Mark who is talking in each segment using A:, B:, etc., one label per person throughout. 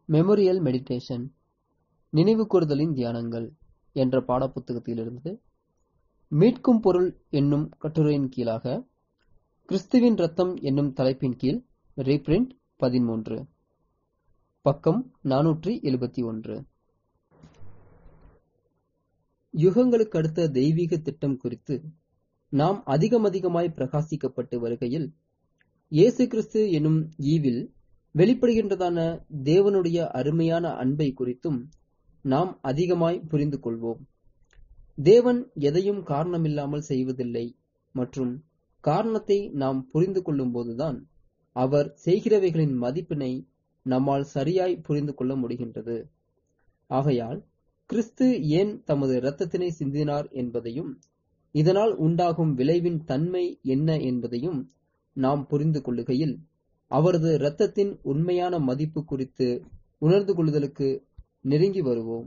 A: memorial meditation நினைவுகூர்தலின் தியானங்கள் என்ற பாடப்புத்தகத்திலிருந்து மீட்கும் பொருள் என்னும் கட்டுரையின் கீழாக கிறிஸ்துவின் ரத்தம் என்னும் தலைப்பின் கீழ் ரீபிரிண்ட் பதிமூன்று பக்கம் நானூற்றி எழுபத்தி ஒன்று யுகங்களுக்கடுத்த தெய்வீக திட்டம் குறித்து நாம் அதிகமதிகமாய் பிரகாசிக்கப்பட்டு வருகையில் இயேசு கிறிஸ்து எனும் ஈவில் வெளிப்படுகின்றதான தேவனுடைய அருமையான அன்பை குறித்தும் நாம் அதிகமாய் புரிந்து கொள்வோம் தேவன் எதையும் காரணமில்லாமல் செய்வதில்லை மற்றும் காரணத்தை நாம் புரிந்து கொள்ளும்போதுதான் அவர் செய்கிறவைகளின் மதிப்பினை நம்மால் சரியாய் புரிந்து கொள்ள முடிகின்றது ஆகையால் கிறிஸ்து ஏன் தமது இரத்தத்தினை சிந்தினார் என்பதையும் இதனால் உண்டாகும் விளைவின் தன்மை என்ன என்பதையும் நாம் புரிந்து கொள்ளுகையில் அவரது இரத்தத்தின் உண்மையான மதிப்பு குறித்து உணர்ந்து கொள்ளுதலுக்கு நெருங்கி வருவோம்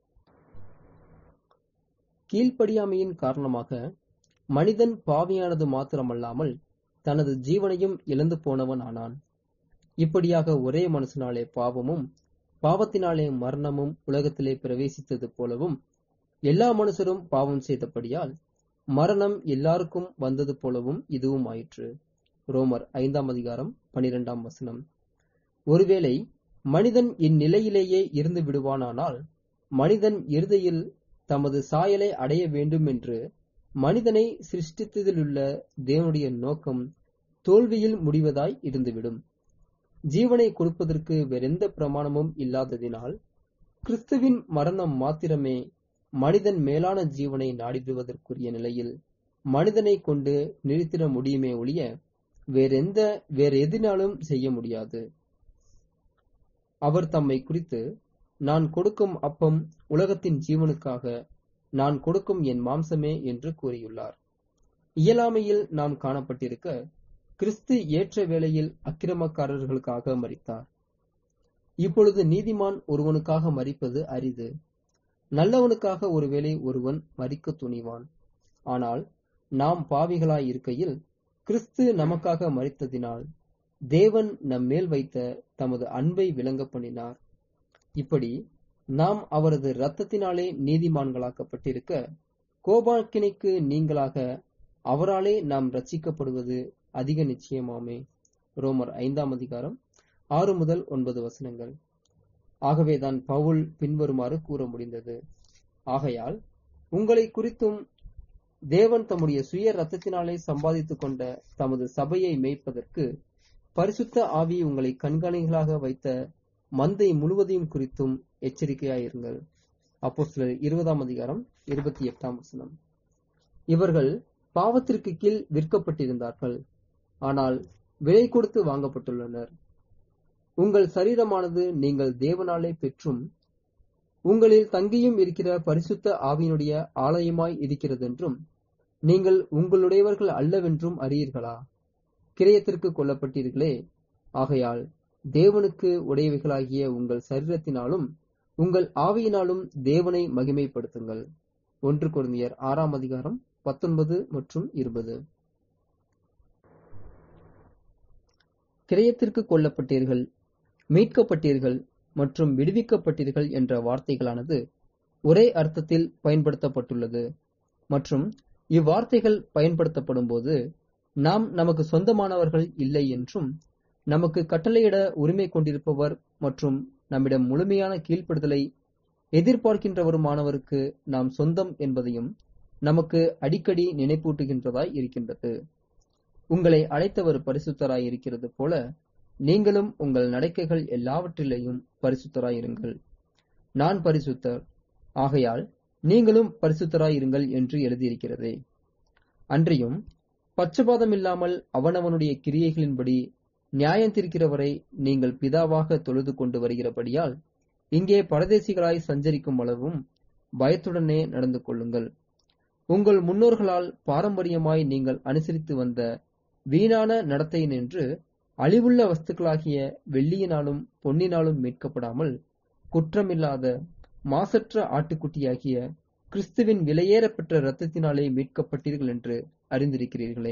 A: கீழ்ப்படியாமையின் காரணமாக மனிதன் பாவியானது மாத்திரமல்லாமல் தனது ஜீவனையும் இழந்து போனவன் ஆனான் இப்படியாக ஒரே மனுஷனாலே பாவமும் பாவத்தினாலே மரணமும் உலகத்திலே பிரவேசித்தது போலவும் எல்லா மனுஷரும் பாவம் செய்தபடியால் மரணம் எல்லாருக்கும் வந்தது போலவும் இதுவும் ஆயிற்று ரோமர் ஐந்தாம் அதிகாரம் பனிரெண்டாம் வசனம் ஒருவேளை மனிதன் இந்நிலையிலேயே இருந்து விடுவானானால் மனிதன் இறுதியில் தமது சாயலை அடைய வேண்டும் என்று மனிதனை சிருஷ்டித்ததிலுள்ள தேவனுடைய நோக்கம் தோல்வியில் முடிவதாய் இருந்துவிடும் ஜீவனை கொடுப்பதற்கு வேறெந்த பிரமாணமும் இல்லாததினால் கிறிஸ்துவின் மரணம் மாத்திரமே மனிதன் மேலான ஜீவனை நாடிடுவதற்குரிய நிலையில் மனிதனை கொண்டு நிறுத்திட முடியுமே ஒழிய வேறெந்த வேற எதினாலும் செய்ய முடியாது அவர் தம்மை குறித்து நான் கொடுக்கும் அப்பம் உலகத்தின் ஜீவனுக்காக நான் கொடுக்கும் என் மாம்சமே என்று கூறியுள்ளார் இயலாமையில் நாம் காணப்பட்டிருக்க கிறிஸ்து ஏற்ற வேளையில் அக்கிரமக்காரர்களுக்காக மறித்தார் இப்பொழுது நீதிமான் ஒருவனுக்காக மறிப்பது அரிது நல்லவனுக்காக ஒருவேளை ஒருவன் மறிக்க துணிவான் ஆனால் நாம் பாவிகளாய் இருக்கையில் கிறிஸ்து நமக்காக மறித்ததினால் தேவன் நம் மேல் வைத்த தமது அன்பை விளங்க பண்ணினார் இப்படி நாம் அவரது இரத்தத்தினாலே நீதிமான்களாக்கப்பட்டிருக்க கோபாக்கினைக்கு நீங்களாக அவராலே நாம் ரட்சிக்கப்படுவது அதிக நிச்சயமாமே ரோமர் ஐந்தாம் அதிகாரம் ஆறு முதல் ஒன்பது வசனங்கள் ஆகவேதான் பவுல் பின்வருமாறு கூற முடிந்தது ஆகையால் உங்களை குறித்தும் தேவன் தம்முடைய சுய ரத்தத்தினாலே சம்பாதித்துக் கொண்ட தமது சபையை மேய்ப்பதற்கு பரிசுத்த ஆவி உங்களை கண்காணிகளாக வைத்த மந்தை முழுவதையும் குறித்தும் எச்சரிக்கையாயிருங்கள் அப்போ சிலர் இருபதாம் அதிகாரம் இருபத்தி எட்டாம் வசனம் இவர்கள் பாவத்திற்கு கீழ் விற்கப்பட்டிருந்தார்கள் ஆனால் விலை கொடுத்து வாங்கப்பட்டுள்ளனர் உங்கள் சரீரமானது நீங்கள் தேவனாலே பெற்றும் உங்களில் தங்கியும் இருக்கிற பரிசுத்த ஆவியினுடைய ஆலயமாய் இருக்கிறதென்றும் நீங்கள் உங்களுடையவர்கள் அல்லவென்றும் அறியீர்களா கிரயத்திற்கு கொல்லப்பட்டீர்களே ஆகையால் தேவனுக்கு உடையவைகளாகிய உங்கள் சரீரத்தினாலும் உங்கள் ஆவியினாலும் தேவனை மகிமைப்படுத்துங்கள் ஒன்று குருந்தியர் ஆறாம் அதிகாரம் பத்தொன்பது மற்றும் இருபது கிரயத்திற்கு கொல்லப்பட்டீர்கள் மீட்கப்பட்டீர்கள் மற்றும் விடுவிக்கப்பட்டீர்கள் என்ற வார்த்தைகளானது ஒரே அர்த்தத்தில் பயன்படுத்தப்பட்டுள்ளது மற்றும் இவ்வார்த்தைகள் பயன்படுத்தப்படும் போது நாம் நமக்கு சொந்தமானவர்கள் இல்லை என்றும் நமக்கு கட்டளையிட உரிமை கொண்டிருப்பவர் மற்றும் நம்மிடம் முழுமையான கீழ்ப்படுதலை எதிர்பார்க்கின்றவருமானவருக்கு நாம் சொந்தம் என்பதையும் நமக்கு அடிக்கடி நினைப்பூட்டுகின்றதாய் இருக்கின்றது உங்களை அழைத்தவர் பரிசுத்தராய் இருக்கிறது போல நீங்களும் உங்கள் நடக்கைகள் எல்லாவற்றிலேயும் பரிசுத்தராயிருங்கள் நான் பரிசுத்தர் ஆகையால் நீங்களும் பரிசுத்தராயிருங்கள் என்று எழுதியிருக்கிறதே அன்றியும் பட்சபாதமில்லாமல் அவனவனுடைய கிரியைகளின்படி நியாயந்திருக்கிறவரை நீங்கள் பிதாவாக தொழுது கொண்டு வருகிறபடியால் இங்கே பரதேசிகளாய் சஞ்சரிக்கும் அளவும் பயத்துடனே நடந்து கொள்ளுங்கள் உங்கள் முன்னோர்களால் பாரம்பரியமாய் நீங்கள் அனுசரித்து வந்த வீணான நடத்தை நின்று அழிவுள்ள வஸ்துக்களாகிய வெள்ளியினாலும் பொன்னினாலும் மீட்கப்படாமல் குற்றமில்லாத மாசற்ற ஆட்டுக்குட்டியாகிய கிறிஸ்துவின் விலையேறப்பெற்ற இரத்தத்தினாலே மீட்கப்பட்டீர்கள் என்று அறிந்திருக்கிறீர்களே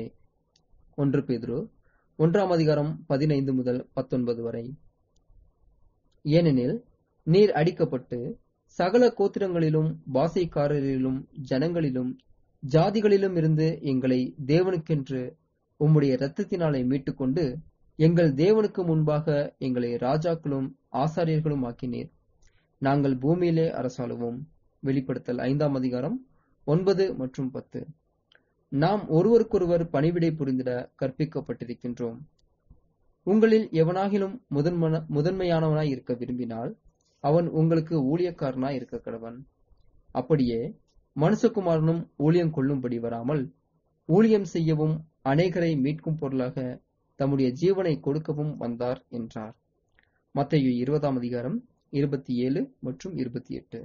A: ஒன்று பேதுரு ஒன்றாம் அதிகாரம் பதினைந்து முதல் பத்தொன்பது வரை ஏனெனில் நீர் அடிக்கப்பட்டு சகல கோத்திரங்களிலும் பாசைக்காரரிலும் ஜனங்களிலும் ஜாதிகளிலும் இருந்து எங்களை தேவனுக்கென்று உம்முடைய இரத்தத்தினாலே மீட்டுக்கொண்டு எங்கள் தேவனுக்கு முன்பாக எங்களை ராஜாக்களும் ஆசாரியர்களும் ஆக்கினீர் நாங்கள் பூமியிலே அரசாளுவோம் வெளிப்படுத்தல் ஐந்தாம் அதிகாரம் ஒன்பது மற்றும் பத்து நாம் ஒருவருக்கொருவர் பணிவிடை புரிந்திட கற்பிக்கப்பட்டிருக்கின்றோம் உங்களில் எவனாகிலும் முதன்மன முதன்மையானவனாய் இருக்க விரும்பினால் அவன் உங்களுக்கு ஊழியக்காரனாய் இருக்க கடவன் அப்படியே மனுஷகுமாரனும் ஊழியம் கொள்ளும்படி வராமல் ஊழியம் செய்யவும் அநேகரை மீட்கும் பொருளாக தம்முடைய ஜீவனை கொடுக்கவும் வந்தார் என்றார் மத்தேயு இருபதாம் அதிகாரம் இருபத்தி ஏழு மற்றும் இருபத்தி எட்டு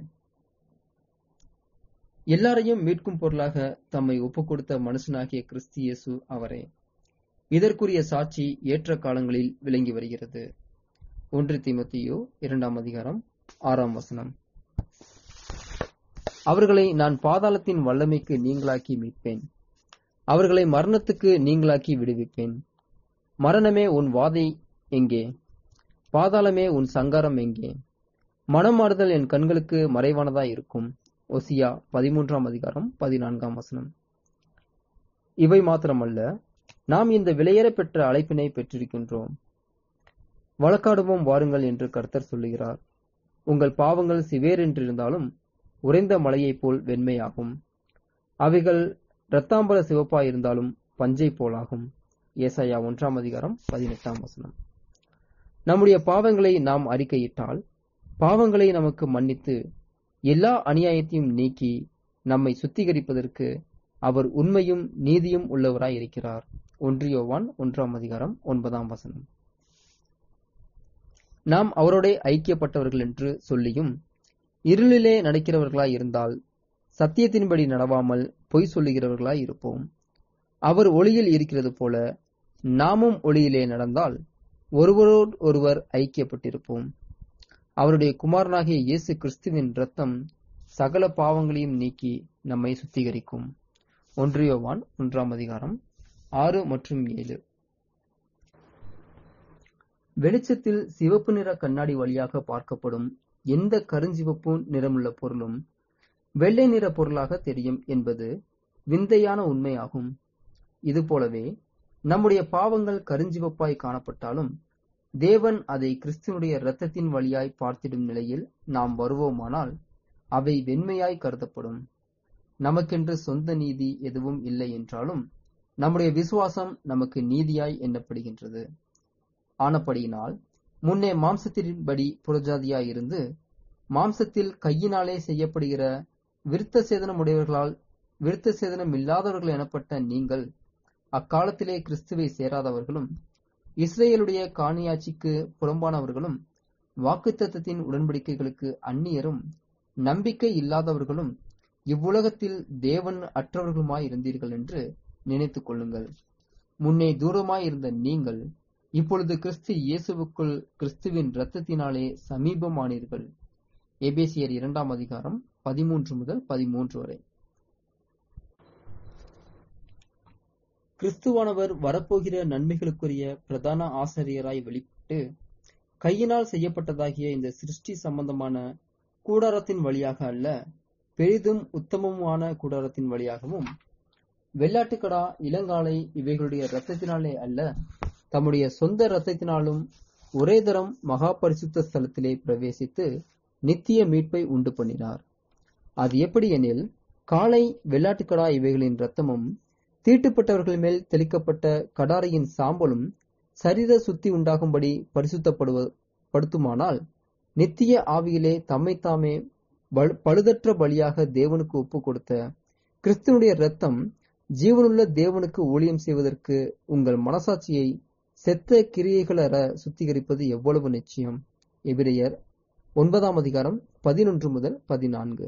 A: எல்லாரையும் மீட்கும் பொருளாக தம்மை ஒப்புக் கொடுத்த மனுஷனாகிய கிறிஸ்து இயேசு அவரே இதற்குரிய சாட்சி ஏற்ற காலங்களில் விளங்கி வருகிறது ஒன்று தீமத்தியோ இரண்டாம் அதிகாரம் ஆறாம் வசனம் அவர்களை நான் பாதாளத்தின் வல்லமைக்கு நீங்களாக்கி மீட்பேன் அவர்களை மரணத்துக்கு நீங்களாக்கி விடுவிப்பேன் மரணமே உன் வாதை எங்கே பாதாளமே உன் சங்காரம் எங்கே மனமாறுதல் என் கண்களுக்கு மறைவானதாய் இருக்கும் ஒசியா பதிமூன்றாம் அதிகாரம் பதினான்காம் வசனம் இவை மாத்திரமல்ல நாம் இந்த விலையேற பெற்ற அழைப்பினை பெற்றிருக்கின்றோம் வழக்காடுவோம் வாருங்கள் என்று கர்த்தர் சொல்லுகிறார் உங்கள் பாவங்கள் சிவேரென்றிருந்தாலும் உறைந்த மலையைப் போல் வெண்மையாகும் அவைகள் இரத்தாம்பர சிவப்பாய் இருந்தாலும் பஞ்சை போலாகும் ஏசாயா ஒன்றாம் அதிகாரம் பதினெட்டாம் வசனம் நம்முடைய பாவங்களை நாம் அறிக்கையிட்டால் பாவங்களை நமக்கு மன்னித்து எல்லா அநியாயத்தையும் நீக்கி நம்மை சுத்திகரிப்பதற்கு அவர் உண்மையும் நீதியும் உள்ளவராய் இருக்கிறார் ஒன்றியோவான் ஒன்றாம் அதிகாரம் ஒன்பதாம் வசனம் நாம் அவரோட ஐக்கியப்பட்டவர்கள் என்று சொல்லியும் இருளிலே நடக்கிறவர்களாய் இருந்தால் சத்தியத்தின்படி நடவாமல் பொய் சொல்லுகிறவர்களாய் இருப்போம் அவர் ஒளியில் இருக்கிறது போல நாமும் ஒளியிலே நடந்தால் ஒருவரோடு ஒருவர் ஐக்கியப்பட்டிருப்போம் அவருடைய குமாரனாகிய இயேசு கிறிஸ்துவின் இரத்தம் சகல பாவங்களையும் நீக்கி நம்மை சுத்திகரிக்கும் ஒன்றியோவான் ஒன்றாம் அதிகாரம் ஆறு மற்றும் ஏழு வெளிச்சத்தில் சிவப்பு நிற கண்ணாடி வழியாக பார்க்கப்படும் எந்த கருஞ்சிவப்பு நிறமுள்ள பொருளும் வெள்ளை நிற பொருளாக தெரியும் என்பது விந்தையான உண்மையாகும் இதுபோலவே நம்முடைய பாவங்கள் கருஞ்சிவப்பாய் காணப்பட்டாலும் தேவன் அதை கிறிஸ்துவனுடைய இரத்தத்தின் வழியாய் பார்த்திடும் நிலையில் நாம் வருவோமானால் அவை வெண்மையாய் கருதப்படும் நமக்கென்று சொந்த நீதி எதுவும் இல்லை என்றாலும் நம்முடைய விசுவாசம் நமக்கு நீதியாய் எண்ணப்படுகின்றது ஆனபடியினால் முன்னே மாம்சத்தின்படி புறஜாதியாய் இருந்து மாம்சத்தில் கையினாலே செய்யப்படுகிற விருத்த சேதனம் உடையவர்களால் விருத்த சேதனம் இல்லாதவர்கள் எனப்பட்ட நீங்கள் அக்காலத்திலே கிறிஸ்துவை சேராதவர்களும் இஸ்ரேலுடைய காணியாட்சிக்கு புறம்பானவர்களும் வாக்குத்தத்தத்தின் உடன்படிக்கைகளுக்கு அந்நியரும் நம்பிக்கை இல்லாதவர்களும் இவ்வுலகத்தில் தேவன் அற்றவர்களுமாய் இருந்தீர்கள் என்று நினைத்துக் கொள்ளுங்கள் முன்னே தூரமாய் இருந்த நீங்கள் இப்பொழுது கிறிஸ்து இயேசுவுக்குள் கிறிஸ்துவின் இரத்தத்தினாலே சமீபமானீர்கள் எபேசியர் இரண்டாம் அதிகாரம் பதிமூன்று முதல் பதிமூன்று வரை கிறிஸ்துவானவர் வரப்போகிற நன்மைகளுக்குரிய பிரதான ஆசிரியராய் வெளிப்பட்டு கையினால் செய்யப்பட்டதாகிய இந்த சிருஷ்டி சம்பந்தமான கூடாரத்தின் வழியாக அல்ல பெரிதும் உத்தமமான கூடாரத்தின் வழியாகவும் வெள்ளாட்டுக்கடா இளங்காலை இவைகளுடைய இரத்தத்தினாலே அல்ல தம்முடைய சொந்த இரத்தத்தினாலும் ஒரே தரம் மகா பரிசுத்த ஸ்தலத்திலே பிரவேசித்து நித்திய மீட்பை உண்டு பண்ணினார் அது எப்படி எனில் காளை வெள்ளாட்டுக்கடா இவைகளின் இரத்தமும் தீட்டுப்பட்டவர்கள் மேல் தெளிக்கப்பட்ட கடாரையின் சாம்பலும் சரீர சுத்தி உண்டாகும்படி பரிசுத்தப்படுவ படுத்துமானால் நித்திய ஆவியிலே தம்மைத்தாமே பழுதற்ற பலியாக தேவனுக்கு ஒப்பு கொடுத்த கிறிஸ்துவனுடைய இரத்தம் ஜீவனுள்ள தேவனுக்கு ஊழியம் செய்வதற்கு உங்கள் மனசாட்சியை செத்த கிரியைகளற சுத்திகரிப்பது எவ்வளவு நிச்சயம் எபிரையர் ஒன்பதாம் அதிகாரம் பதினொன்று முதல் பதினான்கு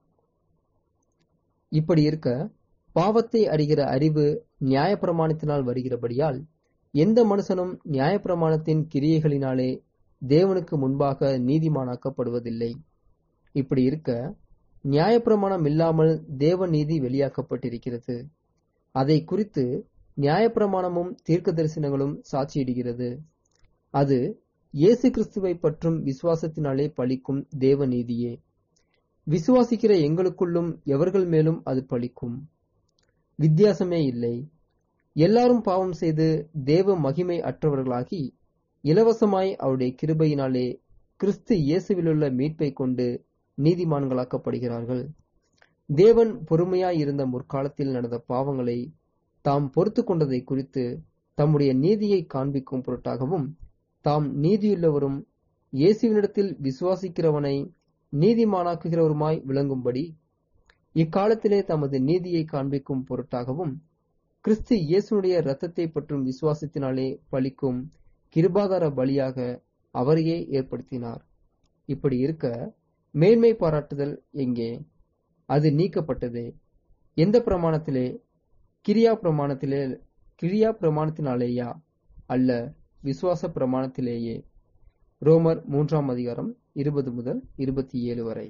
A: இப்படி இருக்க பாவத்தை அறிகிற அறிவு நியாயப்பிரமாணத்தினால் வருகிறபடியால் எந்த மனுஷனும் நியாயப்பிரமாணத்தின் கிரியைகளினாலே தேவனுக்கு முன்பாக நீதிமானாக்கப்படுவதில்லை இப்படி இருக்க நியாயப்பிரமாணம் இல்லாமல் தேவ நீதி வெளியாக்கப்பட்டிருக்கிறது அதை குறித்து நியாயப்பிரமாணமும் தீர்க்க தரிசனங்களும் சாட்சியிடுகிறது அது இயேசு கிறிஸ்துவை பற்றும் விசுவாசத்தினாலே பலிக்கும் தேவ நீதியே விசுவாசிக்கிற எங்களுக்குள்ளும் எவர்கள் மேலும் அது பலிக்கும் வித்தியாசமே இல்லை எல்லாரும் பாவம் செய்து தேவ மகிமை அற்றவர்களாகி இலவசமாய் அவருடைய கிருபையினாலே கிறிஸ்து இயேசுவிலுள்ள மீட்பை கொண்டு நீதிமான்களாக்கப்படுகிறார்கள் தேவன் பொறுமையாய் இருந்த முற்காலத்தில் நடந்த பாவங்களை தாம் பொறுத்து கொண்டதை குறித்து தம்முடைய நீதியை காண்பிக்கும் பொருட்டாகவும் தாம் நீதியுள்ளவரும் இயேசுவினிடத்தில் விசுவாசிக்கிறவனை நீதிமானாக்குகிறவருமாய் விளங்கும்படி இக்காலத்திலே தமது நீதியை காண்பிக்கும் பொருட்டாகவும் கிறிஸ்து இயேசுடைய இரத்தத்தை பற்றும் விசுவாசத்தினாலே பலிக்கும் கிருபாதார பலியாக அவரையே ஏற்படுத்தினார் இப்படி இருக்க மேன்மை பாராட்டுதல் எங்கே அது நீக்கப்பட்டது எந்த பிரமாணத்திலே கிரியா பிரமாணத்திலே கிரியா பிரமாணத்தினாலேயா அல்ல விசுவாச பிரமாணத்திலேயே ரோமர் மூன்றாம் அதிகாரம் இருபது முதல் இருபத்தி ஏழு வரை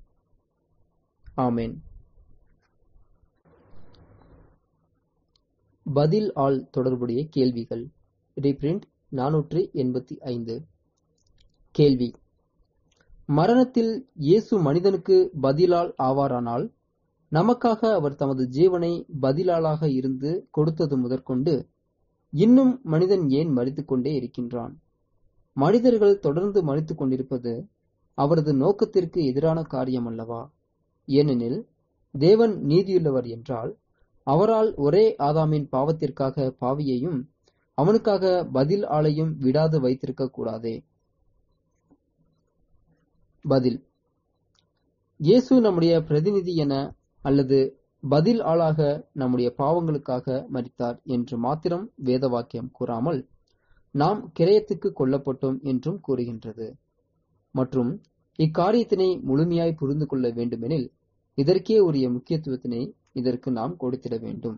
A: ஆமேன் பதில் ஆள் தொடர்புடைய கேள்விகள் ரீப்ரிண்ட் நானூற்று எண்பத்தி ஐந்து கேள்வி மரணத்தில் இயேசு மனிதனுக்கு பதிலால் ஆவாரானால் நமக்காக அவர் தமது ஜீவனை பதிலாளாக இருந்து கொடுத்தது முதற்கொண்டு இன்னும் மனிதன் ஏன் மறித்துக் கொண்டே இருக்கின்றான் மனிதர்கள் தொடர்ந்து மறித்துக் கொண்டிருப்பது அவரது நோக்கத்திற்கு எதிரான காரியம் அல்லவா ஏனெனில் தேவன் நீதியுள்ளவர் என்றால் அவரால் ஒரே ஆதாமின் பாவத்திற்காக பாவியையும் அவனுக்காக பதில் ஆளையும் விடாது வைத்திருக்க கூடாதே பதில் இயேசு நம்முடைய பிரதிநிதி என அல்லது பதில் ஆளாக நம்முடைய பாவங்களுக்காக மரித்தார் என்று மாத்திரம் வேத வாக்கியம் கூறாமல் நாம் கிரயத்துக்கு கொல்லப்பட்டோம் என்றும் கூறுகின்றது மற்றும் இக்காரியத்தினை முழுமையாய் புரிந்து கொள்ள வேண்டுமெனில் இதற்கே உரிய முக்கியத்துவத்தினை இதற்கு நாம் கொடுத்திட வேண்டும்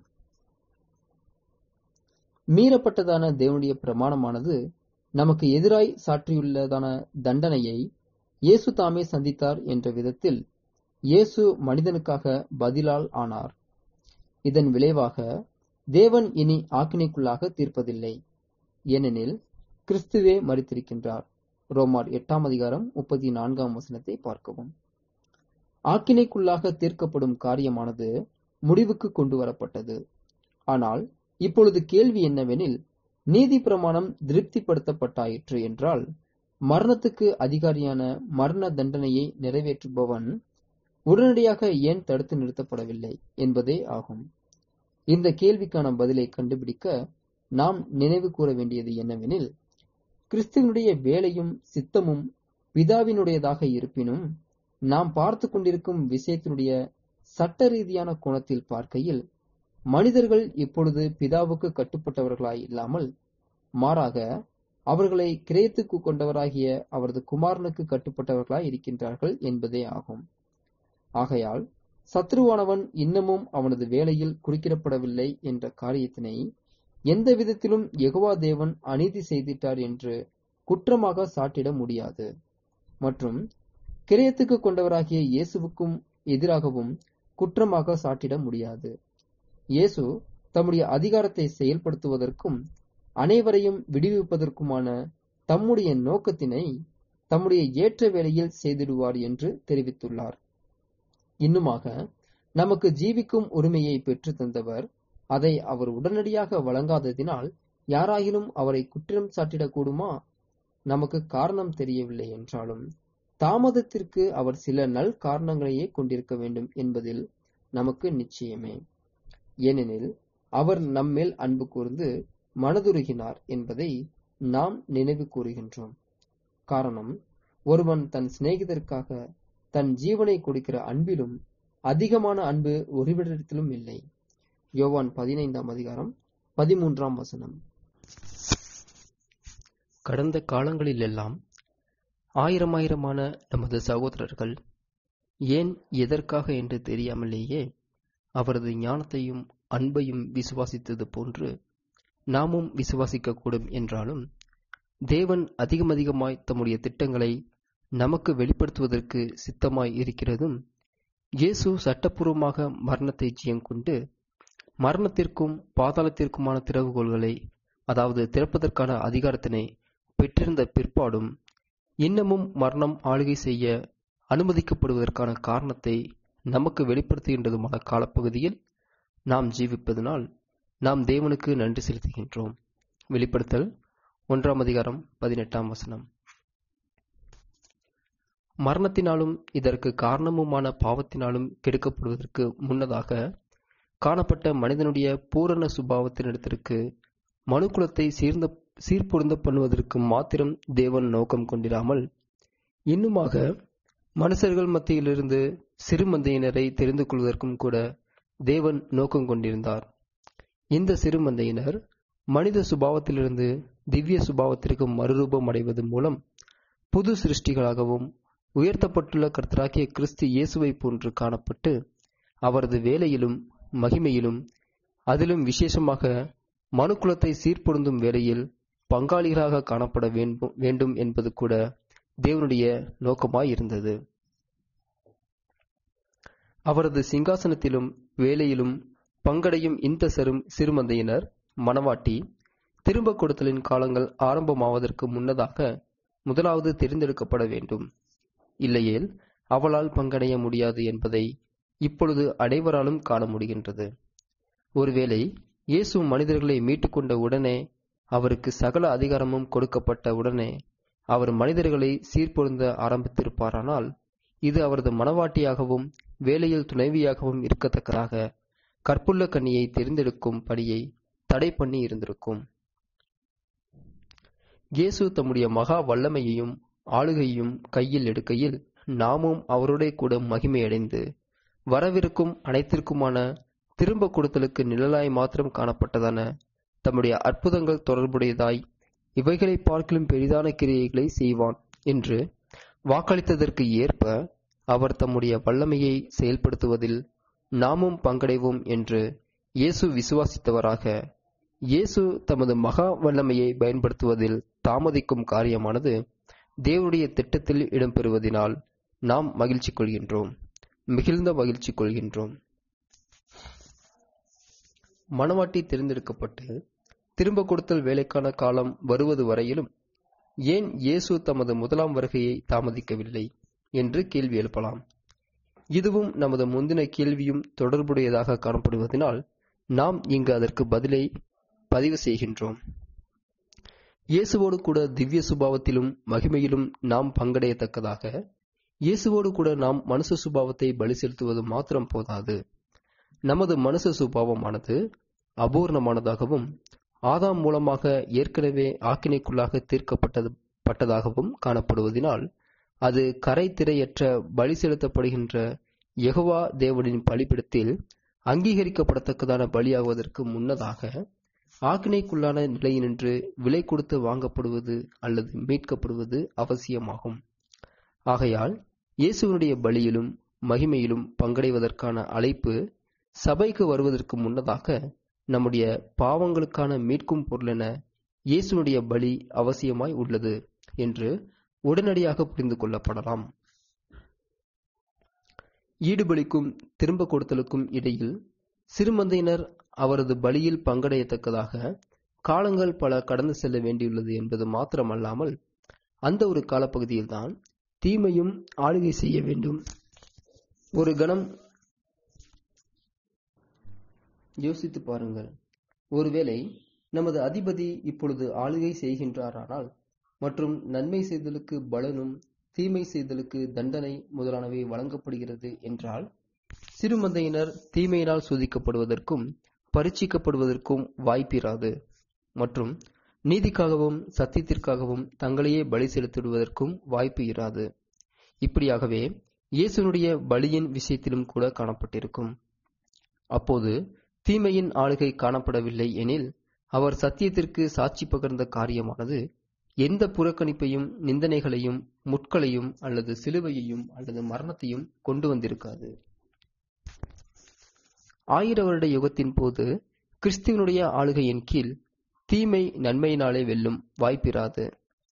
A: மீறப்பட்டதான தேவனுடைய பிரமாணமானது நமக்கு எதிராய் சாற்றியுள்ளதான தண்டனையை இயேசு தாமே சந்தித்தார் என்ற விதத்தில் இயேசு மனிதனுக்காக பதிலால் ஆனார் இதன் விளைவாக தேவன் இனி ஆக்கினைக்குள்ளாக தீர்ப்பதில்லை ஏனெனில் கிறிஸ்துவே மறித்திருக்கின்றார் ரோமார் எட்டாம் அதிகாரம் முப்பத்தி நான்காம் வசனத்தை பார்க்கவும் ஆக்கினைக்குள்ளாக தீர்க்கப்படும் காரியமானது முடிவுக்கு கொண்டு வரப்பட்டது ஆனால் இப்பொழுது கேள்வி என்னவெனில் நீதி பிரமாணம் திருப்திப்படுத்தப்பட்டாயிற்று என்றால் மரணத்துக்கு அதிகாரியான மரண தண்டனையை நிறைவேற்றுபவன் உடனடியாக ஏன் தடுத்து நிறுத்தப்படவில்லை என்பதே ஆகும் இந்த கேள்விக்கான பதிலை கண்டுபிடிக்க நாம் நினைவு கூற வேண்டியது என்னவெனில் கிறிஸ்துவனுடைய வேலையும் சித்தமும் பிதாவினுடையதாக இருப்பினும் நாம் பார்த்து கொண்டிருக்கும் விஷயத்தினுடைய சட்ட ரீதியான கோணத்தில் பார்க்கையில் மனிதர்கள் இப்பொழுது பிதாவுக்கு கட்டுப்பட்டவர்களாய் இல்லாமல் மாறாக அவர்களை கிரயத்துக்கு கொண்டவராகிய அவரது குமாரனுக்கு கட்டுப்பட்டவர்களாய் இருக்கின்றார்கள் என்பதே ஆகும் ஆகையால் சத்ருவானவன் இன்னமும் அவனது வேலையில் குறுக்கிடப்படவில்லை என்ற காரியத்தினை எந்த விதத்திலும் யெகோவா தேவன் அநீதி செய்திட்டார் என்று குற்றமாக சாட்டிட முடியாது மற்றும் கிரயத்துக்கு கொண்டவராகிய இயேசுவுக்கும் எதிராகவும் குற்றமாக சாட்டிட முடியாது இயேசு தம்முடைய அதிகாரத்தை செயல்படுத்துவதற்கும் அனைவரையும் விடுவிப்பதற்குமான தம்முடைய நோக்கத்தினை தம்முடைய ஏற்ற வேளையில் செய்திடுவார் என்று தெரிவித்துள்ளார் இன்னுமாக நமக்கு ஜீவிக்கும் உரிமையை பெற்று தந்தவர் அதை அவர் உடனடியாக வழங்காததினால் யாராயினும் அவரை குற்றம் சாட்டிடக்கூடுமா நமக்கு காரணம் தெரியவில்லை என்றாலும் தாமதத்திற்கு அவர் சில நல் காரணங்களையே கொண்டிருக்க வேண்டும் என்பதில் நமக்கு நிச்சயமே ஏனெனில் அவர் நம்மேல் அன்பு கூர்ந்து மனதுருகினார் என்பதை நாம் நினைவு கூறுகின்றோம் காரணம் ஒருவன் தன் சிநேகிதருக்காக தன் ஜீவனை கொடுக்கிற அன்பிலும் அதிகமான அன்பு ஒருவரிடத்திலும் இல்லை யோவான் பதினைந்தாம் அதிகாரம் பதிமூன்றாம் வசனம் கடந்த காலங்களிலெல்லாம் ஆயிரம் ஆயிரமான நமது சகோதரர்கள் ஏன் எதற்காக என்று தெரியாமலேயே அவரது ஞானத்தையும் அன்பையும் விசுவாசித்தது போன்று நாமும் விசுவாசிக்கக்கூடும் என்றாலும் தேவன் அதிகமதிகமாய் தம்முடைய திட்டங்களை நமக்கு வெளிப்படுத்துவதற்கு சித்தமாய் இருக்கிறதும் இயேசு சட்டப்பூர்வமாக மரணத்தை ஜெயம் கொண்டு மரணத்திற்கும் பாதாளத்திற்குமான திறவுகோள்களை அதாவது திறப்பதற்கான அதிகாரத்தினை பெற்றிருந்த பிற்பாடும் இன்னமும் மரணம் ஆளுகை செய்ய அனுமதிக்கப்படுவதற்கான காரணத்தை நமக்கு வெளிப்படுத்துகின்றதுமான காலப்பகுதியில் நாம் ஜீவிப்பதனால் நாம் தேவனுக்கு நன்றி செலுத்துகின்றோம் வெளிப்படுத்தல் ஒன்றாம் அதிகாரம் பதினெட்டாம் வசனம் மரணத்தினாலும் இதற்கு காரணமுமான பாவத்தினாலும் கெடுக்கப்படுவதற்கு முன்னதாக காணப்பட்ட மனிதனுடைய பூரண சுபாவத்தினிடத்திற்கு மனுக்குலத்தை சீர்ந்த சீர்பொருந்த பண்ணுவதற்கு மாத்திரம் தேவன் நோக்கம் கொண்டிராமல் இன்னுமாக மனுஷர்கள் மத்தியிலிருந்து சிறுமந்தையினரை தெரிந்து கொள்வதற்கும் கூட தேவன் நோக்கம் கொண்டிருந்தார் இந்த சிறுமந்தையினர் மனித சுபாவத்திலிருந்து திவ்ய சுபாவத்திற்கு மறுரூபம் அடைவது மூலம் புது சிருஷ்டிகளாகவும் உயர்த்தப்பட்டுள்ள கர்த்தராகிய கிறிஸ்து இயேசுவை போன்று காணப்பட்டு அவரது வேலையிலும் மகிமையிலும் அதிலும் விசேஷமாக மனுக்குலத்தை சீர்பொருந்தும் வேலையில் பங்காளிகளாக காணப்பட வேண்டும் என்பது கூட தேவனுடைய நோக்கமாய் இருந்தது அவரது சிங்காசனத்திலும் வேலையிலும் பங்கடையும் இந்த செரும் சிறுமந்தையினர் மணவாட்டி திரும்ப கொடுத்தலின் காலங்கள் ஆரம்பமாவதற்கு முன்னதாக முதலாவது தெரிந்தெடுக்கப்பட வேண்டும் இல்லையேல் அவளால் பங்கடைய முடியாது என்பதை இப்பொழுது அனைவராலும் காண முடிகின்றது ஒருவேளை இயேசு மனிதர்களை மீட்டுக்கொண்ட உடனே அவருக்கு சகல அதிகாரமும் கொடுக்கப்பட்ட உடனே அவர் மனிதர்களை சீர்பொருந்த ஆரம்பித்திருப்பாரானால் இது அவரது மனவாட்டியாகவும் வேலையில் துணைவியாகவும் இருக்கத்தக்கதாக கற்புள்ள கன்னியை தெரிந்தெடுக்கும் படியை தடை பண்ணி இருந்திருக்கும் இயேசு தம்முடைய மகா வல்லமையையும் ஆளுகையும் கையில் எடுக்கையில் நாமும் அவருடைய கூட மகிமையடைந்து வரவிருக்கும் அனைத்திற்குமான திரும்ப கொடுத்தலுக்கு நிழலாய் மாத்திரம் காணப்பட்டதான தம்முடைய அற்புதங்கள் தொடர்புடையதாய் இவைகளை பார்க்கலும் பெரிதான கிரியைகளை செய்வான் என்று வாக்களித்ததற்கு ஏற்ப அவர் தம்முடைய வல்லமையை செயல்படுத்துவதில் நாமும் பங்கடைவோம் என்று இயேசு விசுவாசித்தவராக இயேசு தமது மகா வல்லமையை பயன்படுத்துவதில் தாமதிக்கும் காரியமானது தேவனுடைய திட்டத்தில் இடம்பெறுவதினால் நாம் மகிழ்ச்சி கொள்கின்றோம் மிகுந்த மகிழ்ச்சி கொள்கின்றோம் மணவாட்டி தேர்ந்தெடுக்கப்பட்டு திரும்ப கொடுத்தல் வேலைக்கான காலம் வருவது வரையிலும் ஏன் இயேசு தமது முதலாம் வருகையை தாமதிக்கவில்லை என்று கேள்வி எழுப்பலாம் இதுவும் நமது முந்தின கேள்வியும் தொடர்புடையதாக காணப்படுவதனால் நாம் இங்கு அதற்கு பதிலை பதிவு செய்கின்றோம் இயேசுவோடு கூட திவ்ய சுபாவத்திலும் மகிமையிலும் நாம் பங்கடையத்தக்கதாக இயேசுவோடு கூட நாம் மனுஷ சுபாவத்தை பலி செலுத்துவது மாத்திரம் போதாது நமது மனுஷ சுபாவமானது அபூர்ணமானதாகவும் ஆதாம் மூலமாக ஏற்கனவே ஆக்கினைக்குள்ளாக தீர்க்கப்பட்டது பட்டதாகவும் காணப்படுவதினால் அது கரை திரையற்ற பலி செலுத்தப்படுகின்ற யெகோவா தேவனின் பலிபிடத்தில் அங்கீகரிக்கப்படத்தக்கதான பலியாகுவதற்கு முன்னதாக ஆக்கினைக்குள்ளான நிலையினின்று விலை கொடுத்து வாங்கப்படுவது அல்லது மீட்கப்படுவது அவசியமாகும் ஆகையால் இயேசுவனுடைய பலியிலும் மகிமையிலும் பங்கடைவதற்கான அழைப்பு சபைக்கு வருவதற்கு முன்னதாக நம்முடைய பாவங்களுக்கான மீட்கும் பொருளென இயேசுனுடைய பலி அவசியமாய் உள்ளது என்று உடனடியாக புரிந்து கொள்ளப்படலாம் ஈடுபலிக்கும் திரும்ப கொடுத்தலுக்கும் இடையில் சிறுமந்தையினர் அவரது பலியில் பங்கடையத்தக்கதாக காலங்கள் பல கடந்து செல்ல வேண்டியுள்ளது என்பது மாத்திரமல்லாமல் அந்த ஒரு காலப்பகுதியில்தான் தீமையும் ஆளுகை செய்ய வேண்டும் ஒரு கணம் யோசித்து பாருங்கள் ஒருவேளை நமது அதிபதி இப்பொழுது ஆளுகை செய்கின்றாரானால் மற்றும் நன்மை செய்தலுக்கு பலனும் தீமை செய்தலுக்கு தண்டனை முதலானவை வழங்கப்படுகிறது என்றால் சிறுமந்தையினர் தீமையினால் சோதிக்கப்படுவதற்கும் பரீட்சிக்கப்படுவதற்கும் வாய்ப்பிராது மற்றும் நீதிக்காகவும் சத்தியத்திற்காகவும் தங்களையே பலி செலுத்திடுவதற்கும் வாய்ப்பு இராது இப்படியாகவே இயேசுனுடைய பலியின் விஷயத்திலும் கூட காணப்பட்டிருக்கும் அப்போது தீமையின் ஆளுகை காணப்படவில்லை எனில் அவர் சத்தியத்திற்கு சாட்சி பகர்ந்த காரியமானது எந்த புறக்கணிப்பையும் நிந்தனைகளையும் முட்களையும் அல்லது சிலுவையையும் அல்லது மரணத்தையும் கொண்டு வந்திருக்காது ஆயிர வருட யுகத்தின் போது கிறிஸ்துவனுடைய ஆளுகையின் கீழ் தீமை நன்மையினாலே வெல்லும் வாய்ப்பிராது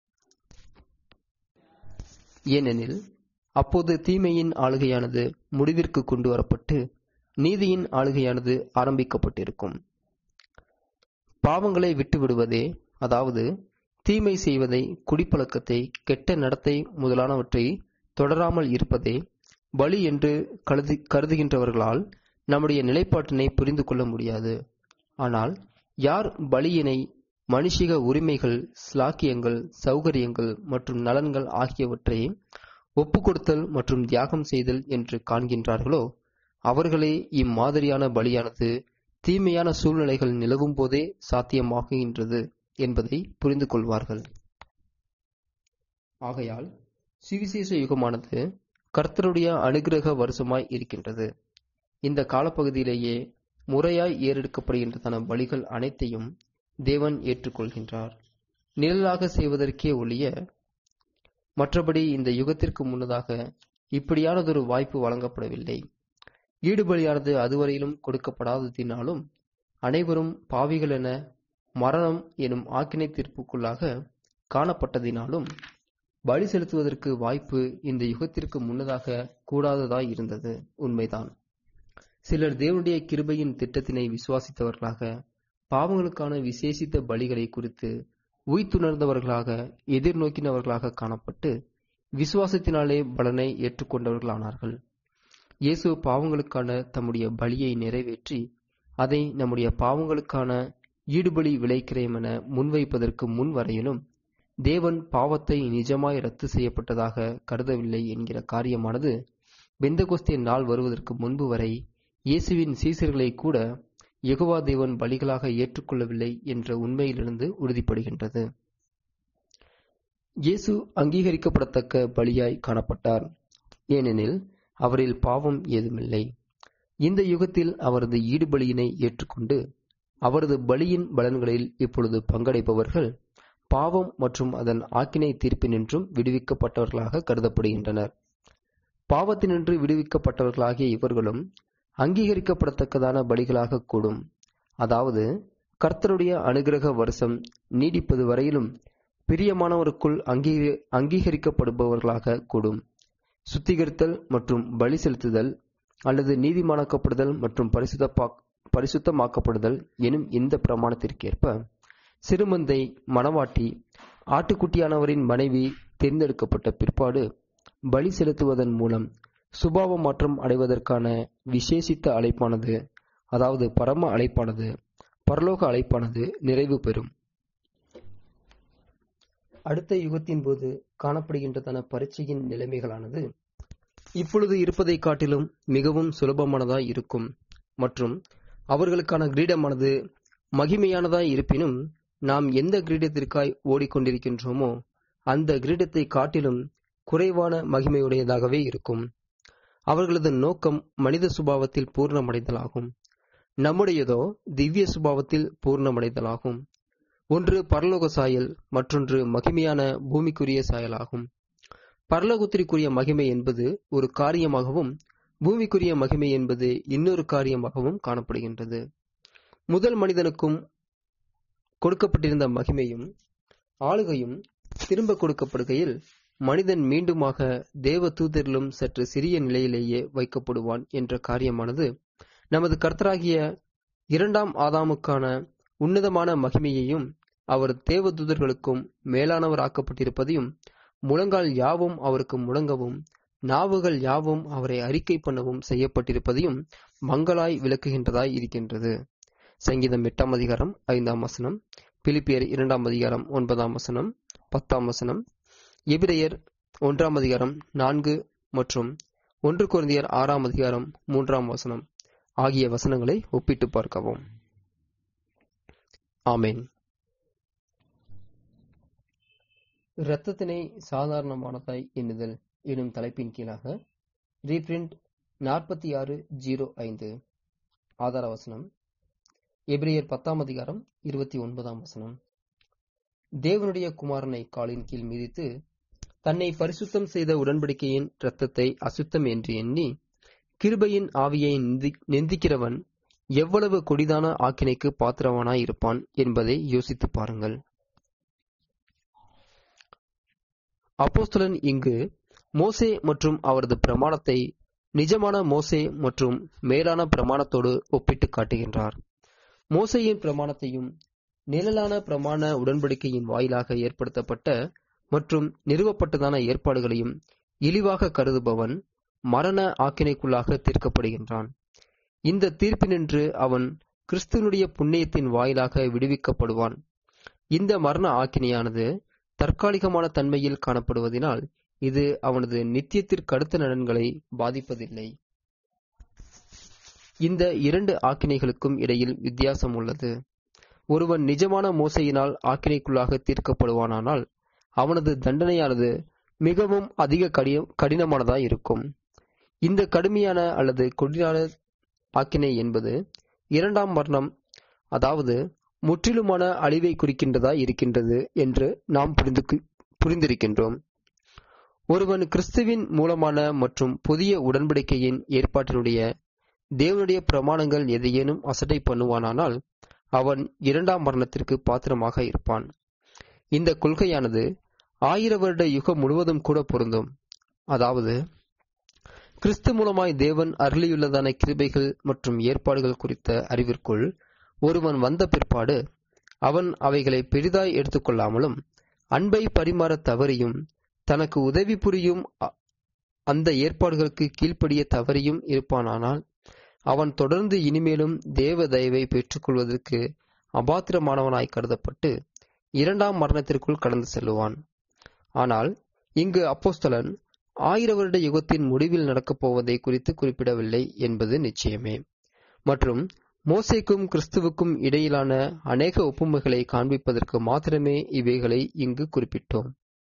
A: ஏனெனில் அப்போது தீமையின் ஆளுகையானது முடிவிற்கு கொண்டு வரப்பட்டு நீதியின் ஆளுகையானது ஆரம்பிக்கப்பட்டிருக்கும் பாவங்களை விட்டு விடுவதே அதாவது தீமை செய்வதை குடிப்பழக்கத்தை கெட்ட நடத்தை முதலானவற்றை தொடராமல் இருப்பதே பலி என்று கருதி கருதுகின்றவர்களால் நம்முடைய நிலைப்பாட்டினை புரிந்து கொள்ள முடியாது ஆனால் யார் பலியினை மனுஷிக உரிமைகள் ஸ்லாக்கியங்கள் சௌகரியங்கள் மற்றும் நலன்கள் ஆகியவற்றை ஒப்பு கொடுத்தல் மற்றும் தியாகம் செய்தல் என்று காண்கின்றார்களோ அவர்களே இம்மாதிரியான பலியானது தீமையான சூழ்நிலைகள் நிலவும் போதே சாத்தியமாகுகின்றது என்பதை புரிந்து கொள்வார்கள் ஆகையால் சுவிசேஷ யுகமானது கர்த்தருடைய அனுகிரக வருஷமாய் இருக்கின்றது இந்த காலப்பகுதியிலேயே முறையாய் ஏறெடுக்கப்படுகின்றதான பலிகள் அனைத்தையும் தேவன் ஏற்றுக்கொள்கின்றார் நிழலாக செய்வதற்கே ஒழிய மற்றபடி இந்த யுகத்திற்கு முன்னதாக இப்படியானதொரு வாய்ப்பு வழங்கப்படவில்லை ஈடுபலியானது அதுவரையிலும் கொடுக்கப்படாததினாலும் அனைவரும் பாவிகள் என மரணம் எனும் ஆக்கினை தீர்ப்புக்குள்ளாக காணப்பட்டதினாலும் பலி செலுத்துவதற்கு வாய்ப்பு இந்த யுகத்திற்கு முன்னதாக கூடாததாய் இருந்தது உண்மைதான் சிலர் தேவனுடைய கிருபையின் திட்டத்தினை விசுவாசித்தவர்களாக பாவங்களுக்கான விசேஷித்த பலிகளை குறித்து உய்த்துணர்ந்தவர்களாக எதிர்நோக்கினவர்களாக காணப்பட்டு விசுவாசத்தினாலே பலனை ஏற்றுக்கொண்டவர்களானார்கள் இயேசு பாவங்களுக்கான தம்முடைய பலியை நிறைவேற்றி அதை நம்முடைய பாவங்களுக்கான ஈடுபலி விளைக்கிறேம் என முன்வைப்பதற்கு முன் வரையிலும் தேவன் பாவத்தை நிஜமாய் ரத்து செய்யப்பட்டதாக கருதவில்லை என்கிற காரியமானது பெந்தகோஸ்திய நாள் வருவதற்கு முன்பு வரை இயேசுவின் சீசர்களை கூட யெகோவா தேவன் பலிகளாக ஏற்றுக்கொள்ளவில்லை என்ற உண்மையிலிருந்து உறுதிப்படுகின்றது இயேசு அங்கீகரிக்கப்படத்தக்க பலியாய் காணப்பட்டார் ஏனெனில் அவரில் பாவம் ஏதுமில்லை இந்த யுகத்தில் அவரது ஈடுபலியினை ஏற்றுக்கொண்டு அவரது பலியின் பலன்களில் இப்பொழுது பங்கடைப்பவர்கள் பாவம் மற்றும் அதன் ஆக்கினை தீர்ப்பினின்றும் விடுவிக்கப்பட்டவர்களாக கருதப்படுகின்றனர் பாவத்தினின்று விடுவிக்கப்பட்டவர்களாகிய இவர்களும் அங்கீகரிக்கப்படத்தக்கதான பலிகளாக கூடும் அதாவது கர்த்தருடைய அனுகிரக வருஷம் நீடிப்பது வரையிலும் பிரியமானவருக்குள் அங்கீக அங்கீகரிக்கப்படுபவர்களாக கூடும் சுத்திகரித்தல் மற்றும் பலி செலுத்துதல் அல்லது நீதிமானாக்கப்படுதல் மற்றும் பரிசுத்த பரிசுத்தமாக்கப்படுதல் எனும் இந்த பிரமாணத்திற்கேற்ப சிறுமந்தை மணவாட்டி ஆட்டுக்குட்டியானவரின் மனைவி தேர்ந்தெடுக்கப்பட்ட பிற்பாடு பலி செலுத்துவதன் மூலம் சுபாவ மாற்றம் அடைவதற்கான விசேஷித்த அழைப்பானது அதாவது பரம அழைப்பானது பரலோக அழைப்பானது நிறைவு பெறும் அடுத்த யுகத்தின் போது காணப்படுகின்றதான பரீட்சையின் நிலைமைகளானது இப்பொழுது இருப்பதை காட்டிலும் மிகவும் சுலபமானதாய் இருக்கும் மற்றும் அவர்களுக்கான கிரீடமானது மகிமையானதாய் இருப்பினும் நாம் எந்த கிரீடத்திற்காய் ஓடிக்கொண்டிருக்கின்றோமோ அந்த கிரீடத்தை காட்டிலும் குறைவான மகிமையுடையதாகவே இருக்கும் அவர்களது நோக்கம் மனித சுபாவத்தில் பூர்ணமடைதலாகும் நம்முடையதோ திவ்ய சுபாவத்தில் பூர்ணமடைதலாகும் ஒன்று பரலோக சாயல் மற்றொன்று மகிமையான பூமிக்குரிய சாயலாகும் பரலோகத்திற்குரிய மகிமை என்பது ஒரு காரியமாகவும் பூமிக்குரிய மகிமை என்பது இன்னொரு காரியமாகவும் காணப்படுகின்றது முதல் மனிதனுக்கும் கொடுக்கப்பட்டிருந்த மகிமையும் ஆளுகையும் திரும்ப கொடுக்கப்படுகையில் மனிதன் மீண்டுமாக தேவ தூதரிலும் சற்று சிறிய நிலையிலேயே வைக்கப்படுவான் என்ற காரியமானது நமது கர்த்தராகிய இரண்டாம் ஆதாமுக்கான உன்னதமான மகிமையையும் அவர் தேவ தூதர்களுக்கும் மேலானவராக்கப்பட்டிருப்பதையும் முழங்கால் யாவும் அவருக்கு முழங்கவும் நாவுகள் யாவும் அவரை அறிக்கை பண்ணவும் செய்யப்பட்டிருப்பதையும் மங்களாய் விளக்குகின்றதாய் இருக்கின்றது சங்கீதம் எட்டாம் அதிகாரம் ஐந்தாம் வசனம் பிலிப்பியர் இரண்டாம் அதிகாரம் ஒன்பதாம் வசனம் பத்தாம் வசனம் எபிரையர் ஒன்றாம் அதிகாரம் நான்கு மற்றும் ஒன்று குழந்தையர் ஆறாம் அதிகாரம் மூன்றாம் வசனம் ஆகிய வசனங்களை ஒப்பிட்டு பார்க்கவும் ஆமேன் இரத்தத்தினை சாதாரணமானதாய் எண்ணுதல் எனும் தலைப்பின் கீழாக ரீபிரிண்ட் நாற்பத்தி ஆறு ஜீரோ ஐந்து ஆதார வசனம் எபிரியர் பத்தாம் அதிகாரம் இருபத்தி ஒன்பதாம் வசனம் தேவனுடைய குமாரனை காலின் கீழ் மிதித்து தன்னை பரிசுத்தம் செய்த உடன்படிக்கையின் இரத்தத்தை அசுத்தம் என்று எண்ணி கிருபையின் ஆவியை நிந்திக்கிறவன் எவ்வளவு கொடிதான ஆக்கினைக்கு பாத்திரவானாய் இருப்பான் என்பதை யோசித்து பாருங்கள் அப்போஸ்தலன் இங்கு மோசே மற்றும் அவரது பிரமாணத்தை நிஜமான மோசே மற்றும் மேலான பிரமாணத்தோடு ஒப்பிட்டு காட்டுகின்றார் மோசையின் பிரமாணத்தையும் நிழலான பிரமாண உடன்படிக்கையின் வாயிலாக ஏற்படுத்தப்பட்ட மற்றும் நிறுவப்பட்டதான ஏற்பாடுகளையும் இழிவாக கருதுபவன் மரண ஆக்கினைக்குள்ளாக தீர்க்கப்படுகின்றான் இந்த தீர்ப்பினின்று அவன் கிறிஸ்துவனுடைய புண்ணியத்தின் வாயிலாக விடுவிக்கப்படுவான் இந்த மரண ஆக்கினையானது தற்காலிகமான தன்மையில் காணப்படுவதினால் இது அவனது நித்தியத்திற்கு அடுத்த நலன்களை பாதிப்பதில்லை இந்த இரண்டு ஆக்கினைகளுக்கும் இடையில் வித்தியாசம் உள்ளது ஒருவன் நிஜமான மோசையினால் ஆக்கினைக்குள்ளாக தீர்க்கப்படுவானானால் அவனது தண்டனையானது மிகவும் அதிக கடினமானதாய் இருக்கும் இந்த கடுமையான அல்லது கொடியான ஆக்கினை என்பது இரண்டாம் மரணம் அதாவது முற்றிலுமான அழிவை குறிக்கின்றதா இருக்கின்றது என்று நாம் புரிந்து புரிந்திருக்கின்றோம் ஒருவன் கிறிஸ்துவின் மூலமான மற்றும் புதிய உடன்படிக்கையின் ஏற்பாட்டினுடைய தேவனுடைய பிரமாணங்கள் எதையேனும் அசட்டை பண்ணுவானானால் அவன் இரண்டாம் மரணத்திற்கு பாத்திரமாக இருப்பான் இந்த கொள்கையானது ஆயிர வருட யுகம் முழுவதும் கூட பொருந்தும் அதாவது கிறிஸ்து மூலமாய் தேவன் அருளியுள்ளதான கிருபைகள் மற்றும் ஏற்பாடுகள் குறித்த அறிவிற்குள் ஒருவன் வந்த பிற்பாடு அவன் அவைகளை பெரிதாய் எடுத்துக்கொள்ளாமலும் அன்பை பரிமாற தவறியும் தனக்கு உதவி புரியும் அந்த ஏற்பாடுகளுக்கு கீழ்ப்படிய தவறியும் இருப்பானானால் அவன் தொடர்ந்து இனிமேலும் தேவ தயவை பெற்றுக்கொள்வதற்கு அபாத்திரமானவனாய் கருதப்பட்டு இரண்டாம் மரணத்திற்குள் கடந்து செல்லுவான் ஆனால் இங்கு அப்போஸ்தலன் ஆயிர வருட யுகத்தின் முடிவில் நடக்கப் போவதை குறித்து குறிப்பிடவில்லை என்பது நிச்சயமே மற்றும் மோசைக்கும் கிறிஸ்துவுக்கும் இடையிலான அநேக ஒப்புமைகளை காண்பிப்பதற்கு மாத்திரமே இவைகளை இங்கு குறிப்பிட்டோம்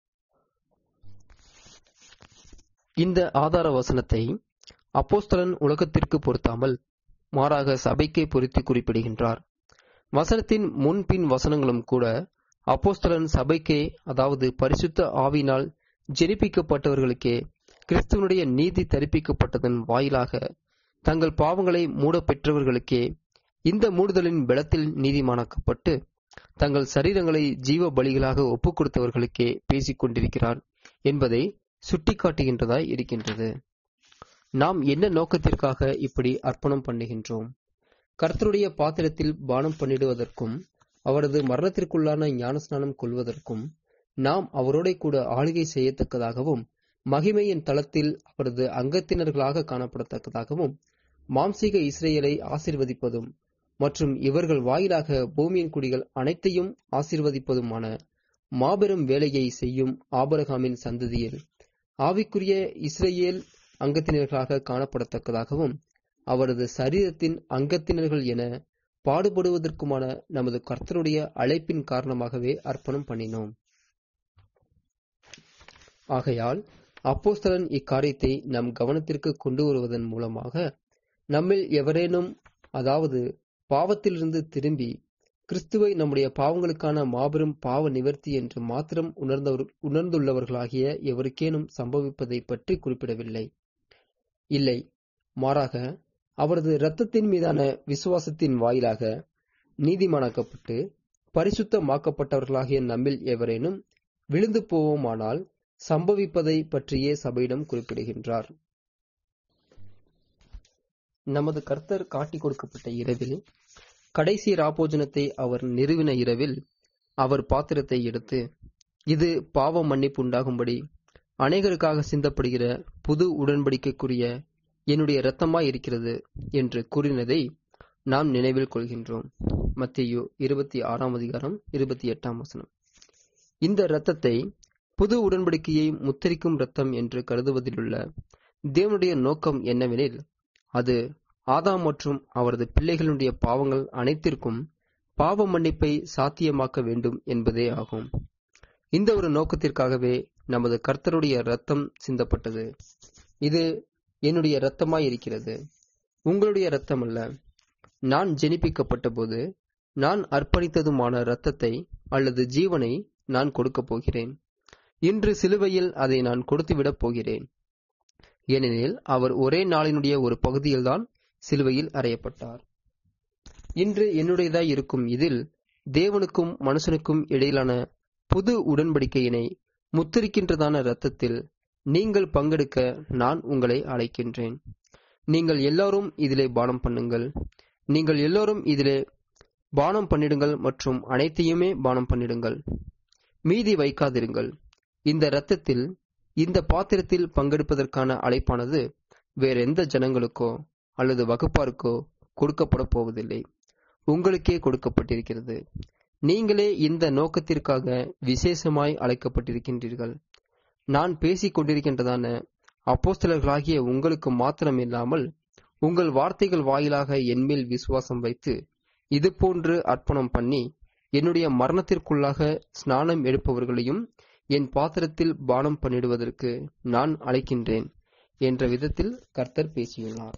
A: இந்த ஆதார வசனத்தை அப்போஸ்தலன் உலகத்திற்கு பொருத்தாமல் மாறாக சபைக்கே பொருத்தி குறிப்பிடுகின்றார் வசனத்தின் முன்பின் வசனங்களும் கூட அப்போஸ்தலன் சபைக்கே அதாவது பரிசுத்த ஆவினால் ஜெனிப்பிக்கப்பட்டவர்களுக்கே கிறிஸ்துவனுடைய நீதி தரிப்பிக்கப்பட்டதன் வாயிலாக தங்கள் பாவங்களை மூட பெற்றவர்களுக்கே இந்த மூடுதலின் பலத்தில் நீதிமானாக்கப்பட்டு தங்கள் சரீரங்களை ஜீவ பலிகளாக ஒப்புக் கொடுத்தவர்களுக்கே பேசிக் கொண்டிருக்கிறார் என்பதை சுட்டிக்காட்டுகின்றதாய் இருக்கின்றது நாம் என்ன நோக்கத்திற்காக இப்படி அர்ப்பணம் பண்ணுகின்றோம் கர்த்தருடைய பாத்திரத்தில் பானம் பண்ணிடுவதற்கும் அவரது மரணத்திற்குள்ளான ஞானஸ்நானம் கொள்வதற்கும் நாம் அவரோட கூட ஆளுகை செய்யத்தக்கதாகவும் மகிமையின் தளத்தில் அவரது அங்கத்தினர்களாக காணப்படத்தக்கதாகவும் மாம்சீக இஸ்ரேலை ஆசிர்வதிப்பதும் மற்றும் இவர்கள் வாயிலாக பூமியின் குடிகள் அனைத்தையும் ஆசிர்வதிப்பதுமான மாபெரும் வேலையை செய்யும் ஆபரகாமின் சந்ததியில் ஆவிக்குரிய இஸ்ரேல் அங்கத்தினர்களாக காணப்படத்தக்கதாகவும் அவரது சரீரத்தின் அங்கத்தினர்கள் என பாடுபடுவதற்குமான நமது கர்த்தருடைய அழைப்பின் காரணமாகவே அர்ப்பணம் பண்ணினோம் ஆகையால் அப்போஸ்தலன் இக்காரியத்தை நம் கவனத்திற்கு கொண்டு வருவதன் மூலமாக நம்மில் எவரேனும் அதாவது பாவத்திலிருந்து திரும்பி கிறிஸ்துவை நம்முடைய பாவங்களுக்கான மாபெரும் பாவ நிவர்த்தி என்று மாத்திரம் உணர்ந்தவர் உணர்ந்துள்ளவர்களாகிய எவருக்கேனும் சம்பவிப்பதை பற்றி குறிப்பிடவில்லை இல்லை மாறாக அவரது இரத்தத்தின் மீதான விசுவாசத்தின் வாயிலாக நீதிமானாக்கப்பட்டு பரிசுத்தமாக்கப்பட்டவர்களாகிய நம்மில் எவரேனும் விழுந்து போவோமானால் சம்பவிப்பதை பற்றியே சபையிடம் குறிப்பிடுகின்றார் நமது கர்த்தர் காட்டிக் கொடுக்கப்பட்ட இரவில் கடைசி ராபோஜனத்தை அவர் நிறுவின இரவில் அவர் பாத்திரத்தை எடுத்து இது பாவ மன்னிப்பு உண்டாகும்படி அநேகருக்காக சிந்தப்படுகிற புது உடன்படிக்கைக்குரிய என்னுடைய இரத்தமாய் இருக்கிறது என்று கூறினதை நாம் நினைவில் கொள்கின்றோம் மத்தியோ இருபத்தி ஆறாம் அதிகாரம் இருபத்தி எட்டாம் வசனம் இந்த இரத்தத்தை புது உடன்படிக்கையை முத்தரிக்கும் இரத்தம் என்று கருதுவதிலுள்ள தேவனுடைய நோக்கம் என்னவெனில் அது ஆதாம் மற்றும் அவரது பிள்ளைகளுடைய பாவங்கள் அனைத்திற்கும் பாவ மன்னிப்பை சாத்தியமாக்க வேண்டும் என்பதே ஆகும் இந்த ஒரு நோக்கத்திற்காகவே நமது கர்த்தருடைய இரத்தம் சிந்தப்பட்டது இது என்னுடைய இரத்தமாய் இருக்கிறது உங்களுடைய இரத்தம் அல்ல நான் ஜெனிப்பிக்கப்பட்ட போது நான் அர்ப்பணித்ததுமான இரத்தத்தை அல்லது ஜீவனை நான் கொடுக்கப் போகிறேன் இன்று சிலுவையில் அதை நான் கொடுத்துவிடப் போகிறேன் ஏனெனில் அவர் ஒரே நாளினுடைய ஒரு பகுதியில்தான் சிலுவையில் அறையப்பட்டார் இன்று என்னுடையதாய் இருக்கும் இதில் தேவனுக்கும் மனுஷனுக்கும் இடையிலான புது உடன்படிக்கையினை முத்திரிக்கின்றதான இரத்தத்தில் நீங்கள் பங்கெடுக்க நான் உங்களை அழைக்கின்றேன் நீங்கள் எல்லாரும் இதிலே பானம் பண்ணுங்கள் நீங்கள் எல்லோரும் இதிலே பானம் பண்ணிடுங்கள் மற்றும் அனைத்தையுமே பானம் பண்ணிடுங்கள் மீதி வைக்காதிருங்கள் இந்த இரத்தத்தில் இந்த பாத்திரத்தில் பங்கெடுப்பதற்கான அழைப்பானது வேற எந்த ஜனங்களுக்கோ அல்லது வகுப்பாருக்கோ கொடுக்கப்பட போவதில்லை உங்களுக்கே கொடுக்கப்பட்டிருக்கிறது நீங்களே இந்த நோக்கத்திற்காக விசேஷமாய் அழைக்கப்பட்டிருக்கின்றீர்கள் நான் பேசிக் கொண்டிருக்கின்றதான அப்போஸ்தலர்களாகிய உங்களுக்கு மாத்திரமில்லாமல் உங்கள் வார்த்தைகள் வாயிலாக என்மேல் விசுவாசம் வைத்து இது போன்று அர்ப்பணம் பண்ணி என்னுடைய மரணத்திற்குள்ளாக ஸ்நானம் எடுப்பவர்களையும் என் பாத்திரத்தில் பானம் பண்ணிடுவதற்கு நான் அழைக்கின்றேன் என்ற விதத்தில் கர்த்தர் பேசியுள்ளார்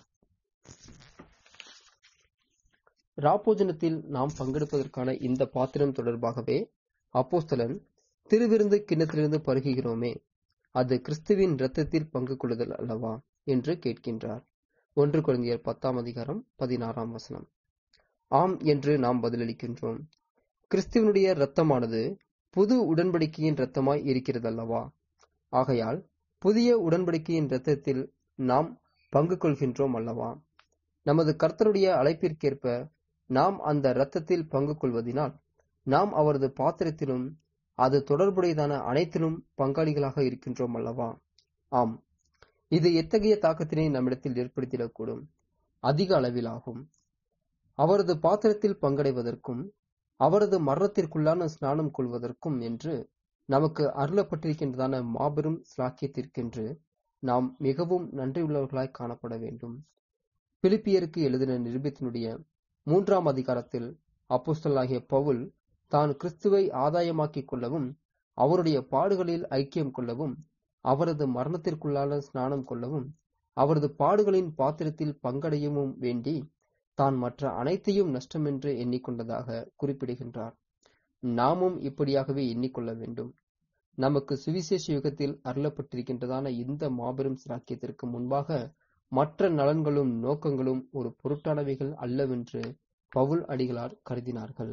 A: ராப்போஜனத்தில் நாம் பங்கெடுப்பதற்கான இந்த பாத்திரம் தொடர்பாகவே அப்போஸ்தலன் திருவிருந்து கிண்ணத்திலிருந்து பருகுகிறோமே அது கிறிஸ்துவின் இரத்தத்தில் பங்கு கொள்ளுதல் அல்லவா என்று கேட்கின்றார் ஒன்று குழந்தையர் பத்தாம் அதிகாரம் பதினாறாம் வசனம் ஆம் என்று நாம் பதிலளிக்கின்றோம் கிறிஸ்துவனுடைய இரத்தமானது புது உடன்படிக்கையின் இரத்தமாய் இருக்கிறதல்லவா ஆகையால் புதிய உடன்படிக்கையின் இரத்தத்தில் நாம் பங்கு கொள்கின்றோம் அல்லவா நமது கர்த்தருடைய அழைப்பிற்கேற்ப நாம் அந்த இரத்தத்தில் பங்கு கொள்வதினால் நாம் அவரது பாத்திரத்திலும் அது தொடர்புடையதான அனைத்திலும் பங்காளிகளாக இருக்கின்றோம் அல்லவா ஆம் இது எத்தகைய தாக்கத்தினை நம்மிடத்தில் ஏற்படுத்திடக்கூடும் அதிக அளவில் ஆகும் அவரது பாத்திரத்தில் பங்கடைவதற்கும் அவரது மரணத்திற்குள்ளான ஸ்நானம் கொள்வதற்கும் என்று நமக்கு அருளப்பட்டிருக்கின்றதான மாபெரும் சிலாக்கியத்திற்கென்று நாம் மிகவும் நன்றியுள்ளவர்களாய் காணப்பட வேண்டும் பிலிப்பியருக்கு எழுதின நிருபத்தினுடைய மூன்றாம் அதிகாரத்தில் அப்போஸ்தலாகிய பவுல் தான் கிறிஸ்துவை ஆதாயமாக்கிக் கொள்ளவும் அவருடைய பாடுகளில் ஐக்கியம் கொள்ளவும் அவரது மரணத்திற்குள்ளான ஸ்நானம் கொள்ளவும் அவரது பாடுகளின் பாத்திரத்தில் பங்கடையவும் வேண்டி தான் மற்ற அனைத்தையும் நஷ்டமென்று எண்ணிக்கொண்டதாக குறிப்பிடுகின்றார் நாமும் இப்படியாகவே எண்ணிக்கொள்ள வேண்டும் நமக்கு சுவிசேஷ யுகத்தில் அருளப்பட்டிருக்கின்றதான இந்த மாபெரும் சிராக்கியத்திற்கு முன்பாக மற்ற நலன்களும் நோக்கங்களும் ஒரு பொருட்டானவைகள் அல்லவென்று பவுல் அடிகளார் கருதினார்கள்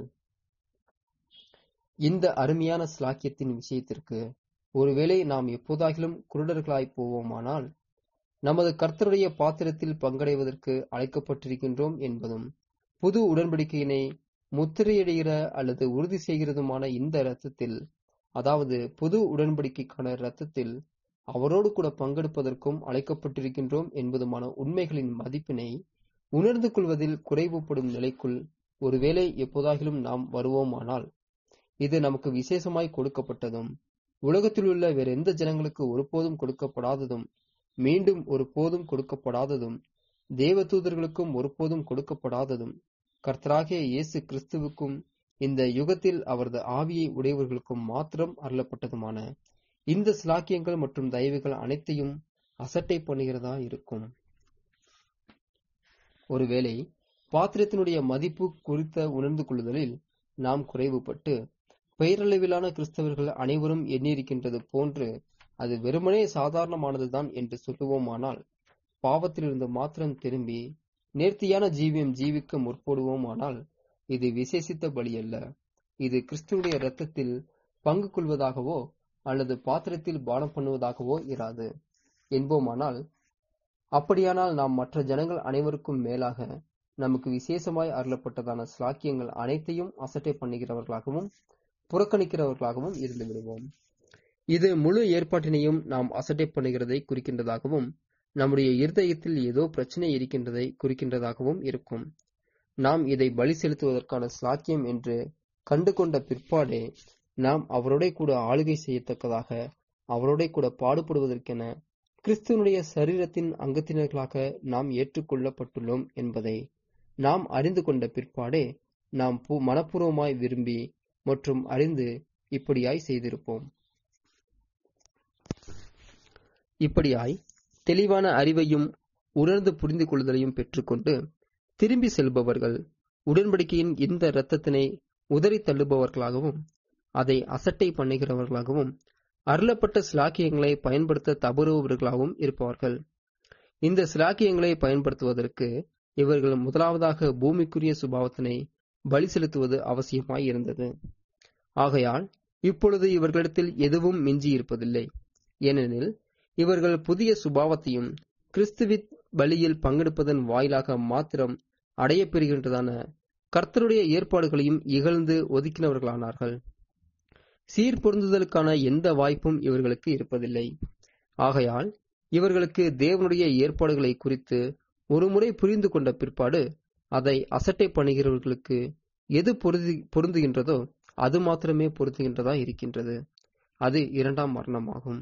A: இந்த அருமையான சிலாக்கியத்தின் விஷயத்திற்கு ஒருவேளை நாம் எப்போதாகிலும் குருடர்களாய் போவோமானால் நமது கர்த்தருடைய பாத்திரத்தில் பங்கடைவதற்கு அழைக்கப்பட்டிருக்கின்றோம் என்பதும் புது உடன்படிக்கையினை முத்திரையிடுகிற அல்லது உறுதி செய்கிறதுமான இந்த இரத்தத்தில் அதாவது புது உடன்படிக்கைக்கான இரத்தத்தில் அவரோடு கூட பங்கெடுப்பதற்கும் அழைக்கப்பட்டிருக்கின்றோம் என்பதுமான உண்மைகளின் மதிப்பினை உணர்ந்து கொள்வதில் குறைவுபடும் நிலைக்குள் ஒருவேளை எப்போதாகிலும் நாம் வருவோமானால் இது நமக்கு விசேஷமாய் கொடுக்கப்பட்டதும் உலகத்தில் உள்ள வேற எந்த ஜனங்களுக்கு ஒருபோதும் கொடுக்கப்படாததும் மீண்டும் ஒருபோதும் கொடுக்கப்படாததும் தேவ தூதர்களுக்கும் ஒருபோதும் கொடுக்கப்படாததும் கர்த்தராகிய இயேசு கிறிஸ்துவுக்கும் இந்த யுகத்தில் அவரது ஆவியை உடையவர்களுக்கும் மாத்திரம் அருளப்பட்டதுமான இந்த சிலாக்கியங்கள் மற்றும் தயவுகள் அனைத்தையும் அசட்டை பண்ணுகிறதா இருக்கும் ஒருவேளை பாத்திரத்தினுடைய மதிப்பு குறித்த உணர்ந்து கொள்ளுதலில் நாம் குறைவுபட்டு பெயரளவிலான கிறிஸ்தவர்கள் அனைவரும் எண்ணியிருக்கின்றது போன்று அது வெறுமனே சாதாரணமானதுதான் என்று சொல்லுவோமானால் பாவத்திலிருந்து மாத்திரம் திரும்பி நேர்த்தியான ஜீவியம் ஜீவிக்க முற்படுவோமானால் இது விசேஷித்த பலி அல்ல இது கிறிஸ்துடைய இரத்தத்தில் பங்கு கொள்வதாகவோ அல்லது பாத்திரத்தில் பானம் பண்ணுவதாகவோ இராது என்போமானால் அப்படியானால் நாம் மற்ற ஜனங்கள் அனைவருக்கும் மேலாக நமக்கு விசேஷமாய் அருளப்பட்டதான ஸ்லாக்கியங்கள் அனைத்தையும் அசட்டை பண்ணுகிறவர்களாகவும் புறக்கணிக்கிறவர்களாகவும் இருந்து விடுவோம் இது முழு ஏற்பாட்டினையும் நாம் அசட்டை பண்ணுகிறதை குறிக்கின்றதாகவும் நம்முடைய இருதயத்தில் ஏதோ பிரச்சனை இருக்கின்றதை குறிக்கின்றதாகவும் இருக்கும் நாம் இதை பலி செலுத்துவதற்கான சாக்கியம் என்று கண்டு கொண்ட பிற்பாடே நாம் அவரோட கூட ஆளுகை செய்யத்தக்கதாக அவரோட கூட பாடுபடுவதற்கென கிறிஸ்துவனுடைய சரீரத்தின் அங்கத்தினர்களாக நாம் ஏற்றுக்கொள்ளப்பட்டுள்ளோம் என்பதை நாம் அறிந்து கொண்ட பிற்பாடே நாம் மனப்பூர்வமாய் விரும்பி மற்றும் அறிந்து இப்படியாய் செய்திருப்போம் இப்படியாய் தெளிவான அறிவையும் உணர்ந்து புரிந்து கொள்ளுதலையும் பெற்றுக்கொண்டு திரும்பி செல்பவர்கள் உடன்படிக்கையின் இந்த இரத்தத்தினை உதறி தள்ளுபவர்களாகவும் அதை அசட்டை பண்ணுகிறவர்களாகவும் அருளப்பட்ட சிலாக்கியங்களை பயன்படுத்த தவறுபவர்களாகவும் இருப்பவர்கள் இந்த சிலாக்கியங்களை பயன்படுத்துவதற்கு இவர்கள் முதலாவதாக பூமிக்குரிய சுபாவத்தினை பலி செலுத்துவது அவசியமாய் இருந்தது ஆகையால் இப்பொழுது இவர்களிடத்தில் எதுவும் மிஞ்சி இருப்பதில்லை ஏனெனில் இவர்கள் புதிய சுபாவத்தையும் கிறிஸ்துவின் பலியில் பங்கெடுப்பதன் வாயிலாக மாத்திரம் அடையப்பெறுகின்றதான கர்த்தருடைய ஏற்பாடுகளையும் இகழ்ந்து ஒதுக்கினவர்களானார்கள் சீர்பொருந்துதலுக்கான எந்த வாய்ப்பும் இவர்களுக்கு இருப்பதில்லை ஆகையால் இவர்களுக்கு தேவனுடைய ஏற்பாடுகளை குறித்து ஒருமுறை புரிந்து கொண்ட பிற்பாடு அதை அசட்டை பண்ணுகிறவர்களுக்கு எது பொருதி பொருந்துகின்றதோ அது மாத்திரமே பொருந்துகின்றதா இருக்கின்றது அது இரண்டாம் மரணமாகும்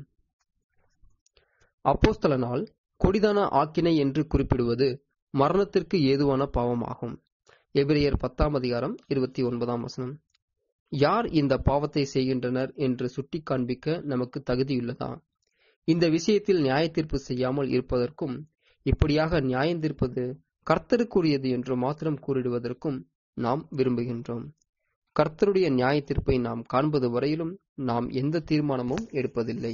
A: அப்போஸ்தலனால் கொடிதான ஆக்கினை என்று குறிப்பிடுவது மரணத்திற்கு ஏதுவான பாவமாகும் எபிரியர் பத்தாம் அதிகாரம் இருபத்தி ஒன்பதாம் வசனம் யார் இந்த பாவத்தை செய்கின்றனர் என்று சுட்டி காண்பிக்க நமக்கு தகுதியுள்ளதா இந்த விஷயத்தில் நியாயத்தீர்ப்பு செய்யாமல் இருப்பதற்கும் இப்படியாக நியாயந்தீர்ப்பது கர்த்தருக்குரியது என்று மாத்திரம் கூறிடுவதற்கும் நாம் விரும்புகின்றோம் கர்த்தருடைய நியாயத்தீர்ப்பை நாம் காண்பது வரையிலும் நாம் எந்த தீர்மானமும் எடுப்பதில்லை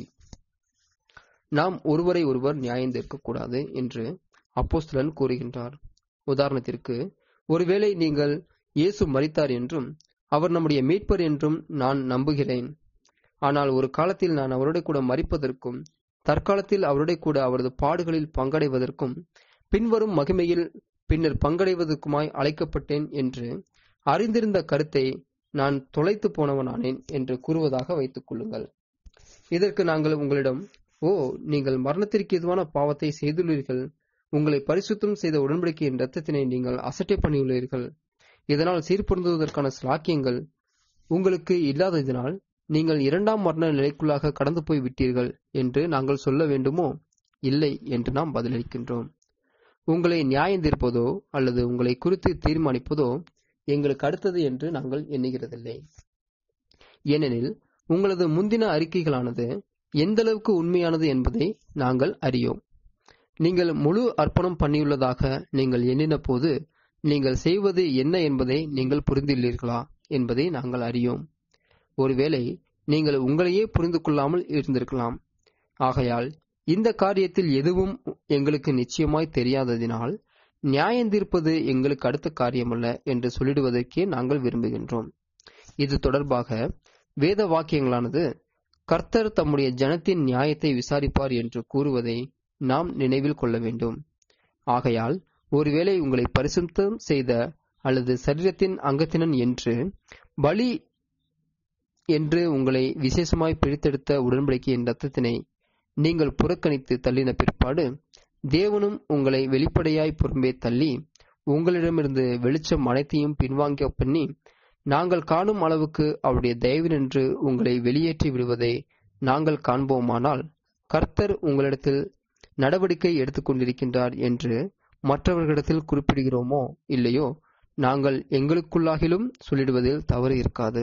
A: நாம் ஒருவரை ஒருவர் நியாயந்தீர்க்கக்கூடாது என்று அப்போஸ்தலன் கூறுகின்றார் உதாரணத்திற்கு ஒருவேளை நீங்கள் இயேசு மரித்தார் என்றும் அவர் நம்முடைய மீட்பர் என்றும் நான் நம்புகிறேன் ஆனால் ஒரு காலத்தில் நான் அவருடைய கூட மறிப்பதற்கும் தற்காலத்தில் அவருடைய கூட அவரது பாடுகளில் பங்கடைவதற்கும் பின்வரும் மகிமையில் பின்னர் பங்கடைவதற்குமாய் அழைக்கப்பட்டேன் என்று அறிந்திருந்த கருத்தை நான் தொலைத்து போனவனானேன் என்று கூறுவதாக வைத்துக் கொள்ளுங்கள் இதற்கு நாங்கள் உங்களிடம் ஓ நீங்கள் மரணத்திற்கு எதுவான பாவத்தை செய்துள்ளீர்கள் உங்களை பரிசுத்தம் செய்த உடன்படிக்கையின் இரத்தத்தினை நீங்கள் அசட்டை பண்ணியுள்ளீர்கள் இதனால் சீர்பொருந்துவதற்கான ஸ்லாக்கியங்கள் உங்களுக்கு இல்லாததினால் நீங்கள் இரண்டாம் மரண நிலைக்குள்ளாக கடந்து போய் விட்டீர்கள் என்று நாங்கள் சொல்ல வேண்டுமோ இல்லை என்று நாம் பதிலளிக்கின்றோம் உங்களை நியாயந்தீர்ப்பதோ அல்லது உங்களை குறித்து தீர்மானிப்பதோ எங்களுக்கு அடுத்தது என்று நாங்கள் எண்ணுகிறதில்லை ஏனெனில் உங்களது முந்தின அறிக்கைகளானது எந்த அளவுக்கு உண்மையானது என்பதை நாங்கள் அறியோம் நீங்கள் முழு அர்ப்பணம் பண்ணியுள்ளதாக நீங்கள் எண்ணின போது நீங்கள் செய்வது என்ன என்பதை நீங்கள் புரிந்துள்ளீர்களா என்பதை நாங்கள் அறியோம் ஒருவேளை நீங்கள் உங்களையே புரிந்து கொள்ளாமல் இருந்திருக்கலாம் ஆகையால் இந்த காரியத்தில் எதுவும் எங்களுக்கு நிச்சயமாய் தெரியாததினால் நியாயந்தீர்ப்பது எங்களுக்கு அடுத்த காரியமல்ல என்று சொல்லிடுவதற்கே நாங்கள் விரும்புகின்றோம் இது தொடர்பாக வேத வாக்கியங்களானது கர்த்தர் தம்முடைய ஜனத்தின் நியாயத்தை விசாரிப்பார் என்று கூறுவதை நாம் நினைவில் கொள்ள வேண்டும் ஆகையால் ஒருவேளை உங்களை பரிசுத்தம் செய்த அல்லது சரீரத்தின் அங்கத்தினன் என்று பலி என்று உங்களை விசேஷமாய் பிரித்தெடுத்த உடன்படிக்கையின் ரத்தத்தினை நீங்கள் புறக்கணித்து தள்ளின பிற்பாடு தேவனும் உங்களை வெளிப்படையாய் புறம்பே தள்ளி உங்களிடமிருந்து வெளிச்சம் அனைத்தையும் பின்வாங்க பண்ணி நாங்கள் காணும் அளவுக்கு அவருடைய தயவினின்று உங்களை வெளியேற்றி விடுவதை நாங்கள் காண்போமானால் கர்த்தர் உங்களிடத்தில் நடவடிக்கை எடுத்துக்கொண்டிருக்கின்றார் என்று மற்றவர்களிடத்தில் குறிப்பிடுகிறோமோ இல்லையோ நாங்கள் எங்களுக்குள்ளாகிலும் சொல்லிடுவதில் தவறு இருக்காது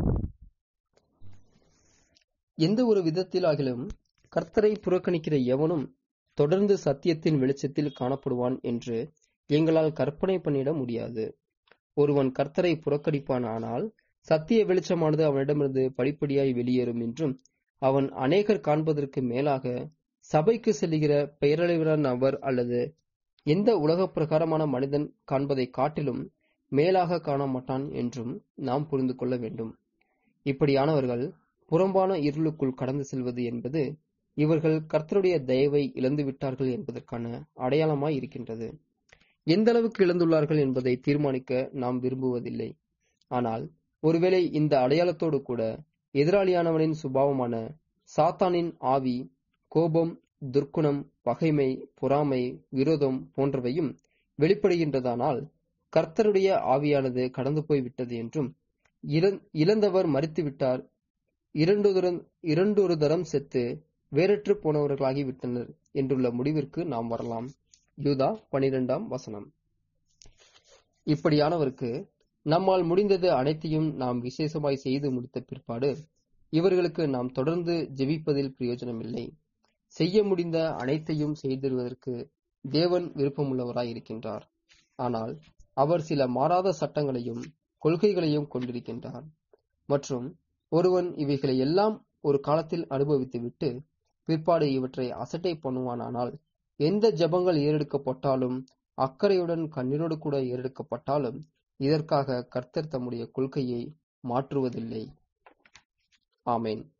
A: எந்த ஒரு விதத்திலாகிலும் கர்த்தரை புறக்கணிக்கிற எவனும் தொடர்ந்து சத்தியத்தின் வெளிச்சத்தில் காணப்படுவான் என்று எங்களால் கற்பனை பண்ணிட முடியாது ஒருவன் கர்த்தரை புறக்கணிப்பான் ஆனால் சத்திய வெளிச்சமானது அவனிடமிருந்து படிப்படியாய் வெளியேறும் என்றும் அவன் அநேகர் காண்பதற்கு மேலாக சபைக்கு செல்லுகிற பெயரளவிலான நபர் அல்லது எந்த உலக பிரகாரமான மனிதன் காண்பதை காட்டிலும் மேலாக காண மாட்டான் என்றும் நாம் புரிந்து கொள்ள வேண்டும் இப்படியானவர்கள் புறம்பான இருளுக்குள் கடந்து செல்வது என்பது இவர்கள் கர்த்தருடைய தயவை இழந்து விட்டார்கள் என்பதற்கான அடையாளமாய் இருக்கின்றது எந்த அளவுக்கு இழந்துள்ளார்கள் என்பதை தீர்மானிக்க நாம் விரும்புவதில்லை ஆனால் ஒருவேளை இந்த அடையாளத்தோடு கூட எதிராளியானவனின் சுபாவமான சாத்தானின் ஆவி கோபம் துர்க்குணம் பகைமை பொறாமை விரோதம் போன்றவையும் வெளிப்படுகின்றதானால் கர்த்தருடைய ஆவியானது கடந்து போய் விட்டது என்றும் இழந்தவர் மறித்து விட்டார் இரண்டொரு இரண்டொரு தரம் செத்து வேறற்று போனவர்களாகி விட்டனர் என்றுள்ள முடிவிற்கு நாம் வரலாம் யூதா பனிரெண்டாம் வசனம் இப்படியானவருக்கு நம்மால் முடிந்தது அனைத்தையும் நாம் விசேஷமாய் செய்து முடித்த பிற்பாடு இவர்களுக்கு நாம் தொடர்ந்து ஜெபிப்பதில் பிரயோஜனமில்லை செய்ய முடிந்த அனைத்தையும் செய்திருவதற்கு தேவன் விருப்பமுள்ளவராய் இருக்கின்றார் ஆனால் அவர் சில மாறாத சட்டங்களையும் கொள்கைகளையும் கொண்டிருக்கின்றார் மற்றும் ஒருவன் இவைகளை எல்லாம் ஒரு காலத்தில் அனுபவித்துவிட்டு பிற்பாடு இவற்றை அசட்டை பண்ணுவானானால் எந்த ஜபங்கள் ஏறெடுக்கப்பட்டாலும் அக்கறையுடன் கண்ணீரோடு கூட ஏறெடுக்கப்பட்டாலும் இதற்காக கர்த்தர் தம்முடைய கொள்கையை மாற்றுவதில்லை ஆமேன்